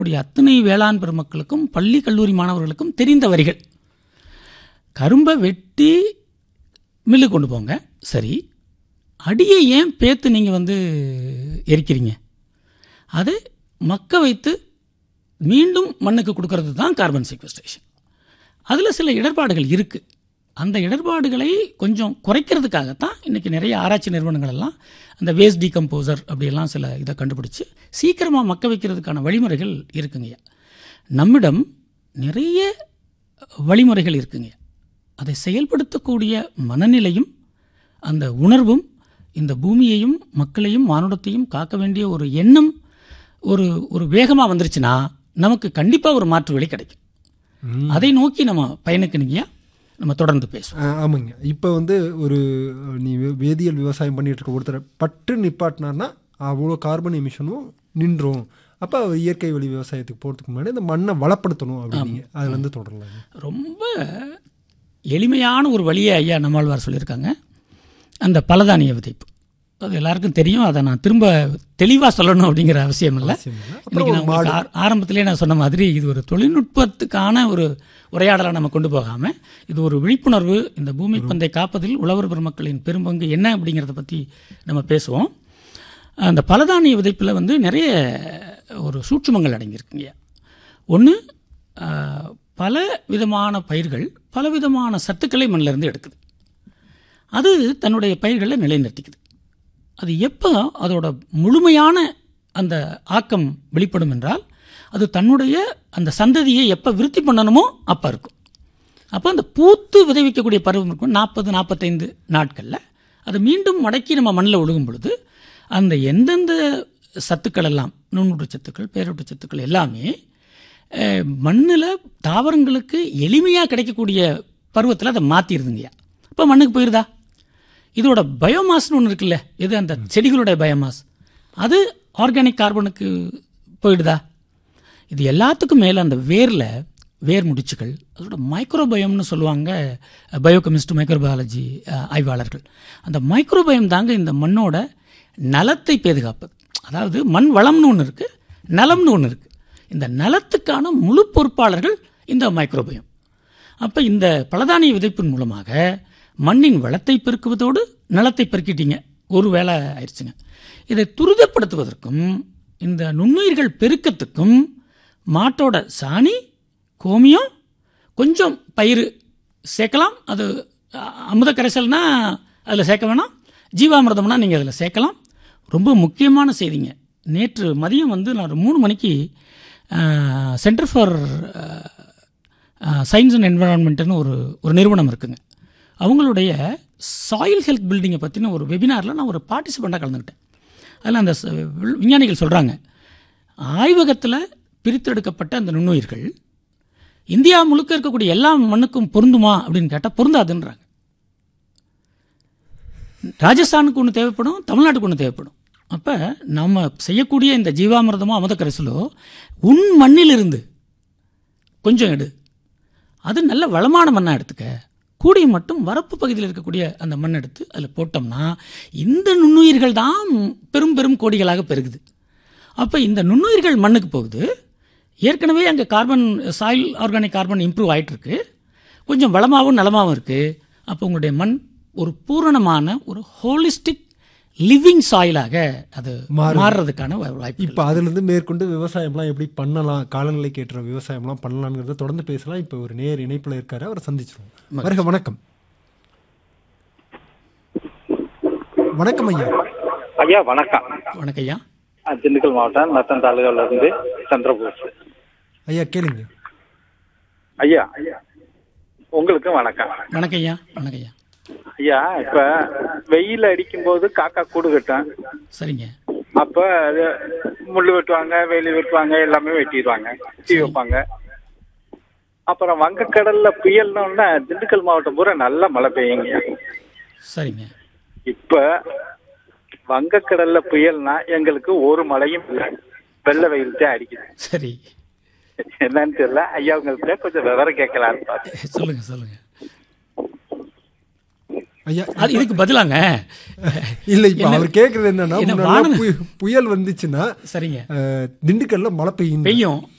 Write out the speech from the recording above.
உடைய அத்தனை வேளாண் பெருமக்களுக்கும் பள்ளி கல்லூரி மாணவர்களுக்கும் தெரிந்த வரிகள் கரும்பை வெட்டி மில்லு கொண்டு போங்க சரி அடியை ஏன் பேத்து நீங்கள் வந்து எரிக்கிறீங்க அதை மக்க வைத்து மீண்டும் மண்ணுக்கு கொடுக்கறது தான் கார்பன் செக்வஸ்ட்ரேஷன் அதில் சில இடர்பாடுகள் இருக்குது அந்த இடர்பாடுகளை கொஞ்சம் குறைக்கிறதுக்காகத்தான் இன்றைக்கி நிறைய ஆராய்ச்சி நிறுவனங்கள் எல்லாம் அந்த வேஸ்ட் டீகம்போசர் அப்படியெல்லாம் சில இதை கண்டுபிடிச்சு சீக்கிரமாக மக்க வைக்கிறதுக்கான வழிமுறைகள் இருக்குங்கய்யா நம்மிடம் நிறைய வழிமுறைகள் இருக்குங்க அதை செயல்படுத்தக்கூடிய மனநிலையும் அந்த உணர்வும் இந்த பூமியையும் மக்களையும் மானுடத்தையும் காக்க வேண்டிய ஒரு எண்ணம் ஒரு ஒரு வேகமாக வந்துருச்சுன்னா நமக்கு கண்டிப்பாக ஒரு மாற்று வழி கிடைக்கும் அதை நோக்கி நம்ம பயணிக்கணுங்கய்யா நம்ம தொடர்ந்து பேசுவோம் ஆ, ஆமாங்க இப்போ வந்து ஒரு அஹ், நீ வே- வேதியியல் விவசாயம் பண்ணிட்டு இருக்க ஒருத்தரை பட்டு நிப்பாட்டினார்னா அவ்வளோ கார்பன் எமிஷனும் நின்றும் அப்போ அவர் இயற்கை வழி விவசாயத்துக்கு போகிறதுக்கு முன்னாடி இந்த மண்ணை வளப்படுத்தணும் அப்படிங்க அதுலேருந்து தொடரலாங்க ரொம்ப எளிமையான ஒரு வழியை ஐயா நம்மாழ்வார் சொல்லியிருக்காங்க அந்த பலதானிய விதைப்பு அது எல்லாருக்கும் தெரியும் அதை நான் திரும்ப தெளிவாக சொல்லணும் அப்படிங்கிற அவசியம் இல்லை அவசியம் இல்லை. அப்புறம் இன்னைக்கு ஒரு நான் உங்களுக்கு ஆர- ஆரம்பத்திலே நான் சொன்ன மாதிரி இது ஒரு தொழில்நுட்பத்துக்கான ஒரு உரையாடலை நம்ம கொண்டு போகாமல் இது ஒரு விழிப்புணர்வு இந்த பூமி பந்தை காப்பதில் உழவர் பெருமக்களின் பெரும்பங்கு என்ன அப்படிங்கிறத பற்றி நம்ம பேசுவோம் அந்த பலதானிய விதைப்பில் வந்து நிறைய ஒரு சூட்சுமங்கள் அடங்கியிருக்குங்க ஒன்று பல விதமான பயிர்கள் பல விதமான சத்துக்களை மண்ணிலிருந்து எடுக்குது அது தன்னுடைய பயிர்களை நிலைநிறுத்திக்குது அது எப்போ அதோட முழுமையான அந்த ஆக்கம் வெளிப்படும் என்றால் அது தன்னுடைய அந்த சந்ததியை எப்போ விருத்தி பண்ணணுமோ அப்போ இருக்கும் அப்போ அந்த பூத்து விளைவிக்கக்கூடிய பருவம் இருக்கும் நாற்பது நாற்பத்தைந்து நாட்களில் அது மீண்டும் மடக்கி நம்ம மண்ணில் ஒழுகும் பொழுது அந்த எந்தெந்த சத்துக்கள் எல்லாம் நுண்ணூட்ட சத்துக்கள் பேரூட்ட சத்துக்கள் எல்லாமே மண்ணில் தாவரங்களுக்கு எளிமையாக கிடைக்கக்கூடிய பருவத்தில் அதை மாற்றிடுதுங்கய்யா இப்போ மண்ணுக்கு போயிருதா இதோட பயோமாஸ்னு ஒன்று இருக்குல்ல இது அந்த செடிகளுடைய பயோமாஸ் அது ஆர்கானிக் கார்பனுக்கு போயிடுதா இது எல்லாத்துக்கும் மேலே அந்த வேரில் வேர் முடிச்சுகள் அதோட மைக்ரோபயம்னு சொல்லுவாங்க பயோகெமிஸ்ட் மைக்ரோபயாலஜி ஆய்வாளர்கள் அந்த மைக்ரோபயம் தாங்க இந்த மண்ணோட நலத்தை பாதுகாப்பது அதாவது மண் வளம்னு ஒன்று இருக்குது நலம்னு ஒன்று இருக்குது இந்த நலத்துக்கான முழு பொறுப்பாளர்கள் இந்த மைக்ரோபயம் அப்போ இந்த பலதானிய விதைப்பின் மூலமாக மண்ணின் வளத்தை பெருக்குவதோடு நலத்தை பெருக்கிட்டீங்க ஒரு வேலை ஆயிடுச்சுங்க இதை துரிதப்படுத்துவதற்கும் இந்த நுண்ணுயிர்கள் பெருக்கத்துக்கும் மாட்டோட சாணி கோமியம் கொஞ்சம் பயிர் சேர்க்கலாம் அது அ- அமுத கரைசல்னா அதில் சேர்க்க வேணாம் ஜீவாமிர்தம்னா நீங்கள் அதில் சேர்க்கலாம் ரொம்ப முக்கியமான செய்திங்க நேற்று மதியம் வந்து நான் ஒரு மூணு மணிக்கு சென்டர் ஃபார் சயின்ஸ் அண்ட் என்வரான்மெண்ட்னு ஒரு ஒரு நிறுவனம் இருக்குங்க அவங்களுடைய சாயில் ஹெல்த் பில்டிங்கை பற்றின ஒரு வெபினாரில் நான் ஒரு பார்ட்டிசிபெண்ட்டாக கலந்துக்கிட்டேன் அதில் அந்த ச- வி- விஞ்ஞானிகள் சொல்கிறாங்க ஆய்வகத்தில் பிரித்தெடுக்கப்பட்ட அந்த நுண்ணுயிர்கள் இந்தியா முழுக்க இருக்கக்கூடிய எல்லா மண்ணுக்கும் பொருந்துமா அப்படின்னு கேட்டால் பொருந்தாதுன்றாங்க ராஜஸ்தானுக்கு ஒன்று தேவைப்படும் தமிழ்நாட்டுக்கு ஒன்று தேவைப்படும் அப்போ நம்ம செய்யக்கூடிய இந்த ஜீவாமிர்தமோ அமுத கரைசலோ உன் மண்ணிலிருந்து கொஞ்சம் எடு அது நல்ல வளமான மண்ணாக எடுத்துக்க கூடிய மட்டும் வரப்பு பகுதியில் இருக்கக்கூடிய அந்த மண் எடுத்து அதில் போட்டோம்னா இந்த நுண்ணுயிர்கள் தான் பெரும் பெரும் கோடிகளாக பெருகுது அப்போ இந்த நுண்ணுயிர்கள் மண்ணுக்கு போகுது ஏற்கனவே அங்கே carbon soil organic carbon improve ஆயிட்டு இருக்கு கொஞ்சம் வளமாகவும் நலமாகவும் இருக்குது அப்போ உங்களுடைய மண் ஒரு பூரணமான ஒரு ஹோலிஸ்டிக் லிவிங் சாயிலாக அது மாறுறதுக்கான வா- வாய்ப்பு இப்போ அதுலேருந்து மேற்கொண்டு விவசாயம்லாம் எப்படி பண்ணலாம் காலநிலைக்கு ஏற்ற விவசாயம்லாம் பண்ணலாங்கிறத தொடர்ந்து பேசலாம் இப்போ ஒரு நேர் இணைப்பில் இருக்காரு அவரை சந்திச்சிருவோம் வருக வணக்கம் வணக்கம் ஐயா ஐயா வணக்கம் வணக்கம் ஐயா நான் திண்டுக்கல் மாவட்டம் நத்தம் தாலுகால இருந்து சந்திரபோஸ் ஐயா கேளுங்க ஐயா உங்களுக்கும் வணக்கம் வணக்கம் ஐயா வணக்கம் ஐயா ஐயா இப்ப வெயில் அடிக்கும் போது காக்கா கூடு கட்டும் சரிங்க அப்ப அது முள்ளு வெட்டுவாங்க வேலி வெட்டுவாங்க எல்லாமே வெட்டிடுவாங்க தீ வைப்பாங்க அப்புறம் வங்கக்கடல்ல புயல்னு திண்டுக்கல் மாவட்டம் பூரா நல்ல மழை பெய்யுங்க சரிங்க இப்ப வங்கக்கடல்ல புயல்னா எங்களுக்கு ஒரு மழையும் இல்லை வெள்ள வெயில் தான் அடிக்குது சரி என்னன்னு தெரியல ஐயா உங்களுக்கு கொஞ்சம் விவரம் கேட்கலான்னு பார்த்தேன் சொல்லுங்க சொல்லுங்க ஐயா அது இதுக்கு பதிலாங்க இல்ல இப்ப அவர் கேக்குறது என்னன்னா என்ன முன்னாடிலாம் வானம் புய- புயல் வந்துச்சுன்னா சரிங்க அஹ், திண்டுக்கல்ல மழை பெய்யும் பெய்யும்